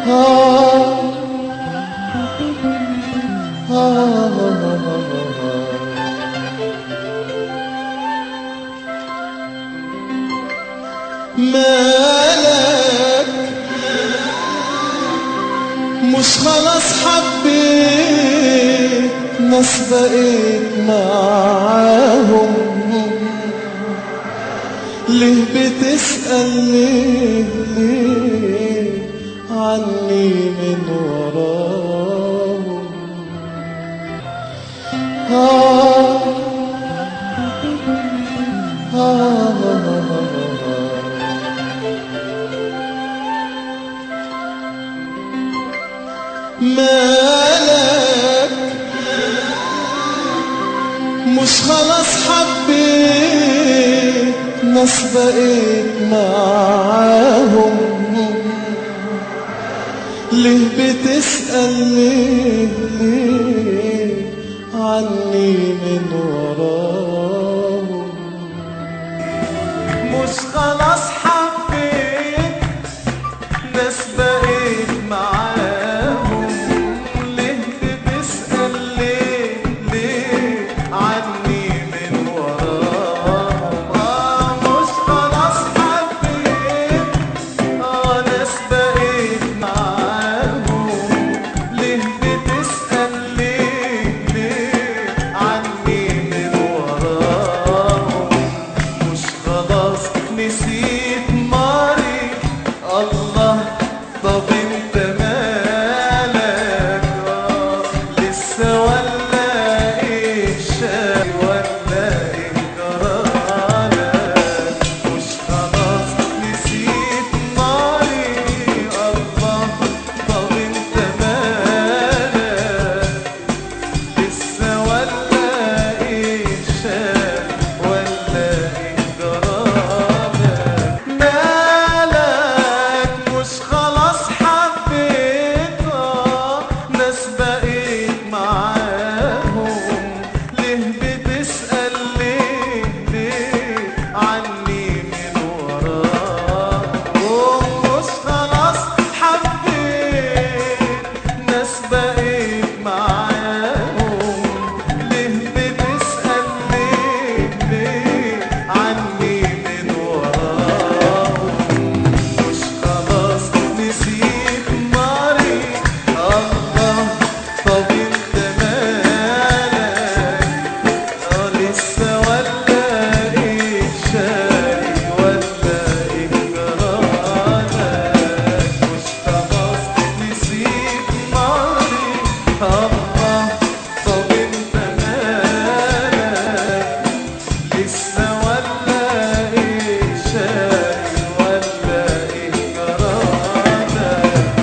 آه آه مالك مش خلاص حبيت ناس بقيت معاهم ليه بتسأل ليه ليه عني من وراهم آه آه مالك مش خلاص حبيت ناس بقيت معاهم ليه بتسأل ليه ليه عني من وراهم مش خلاص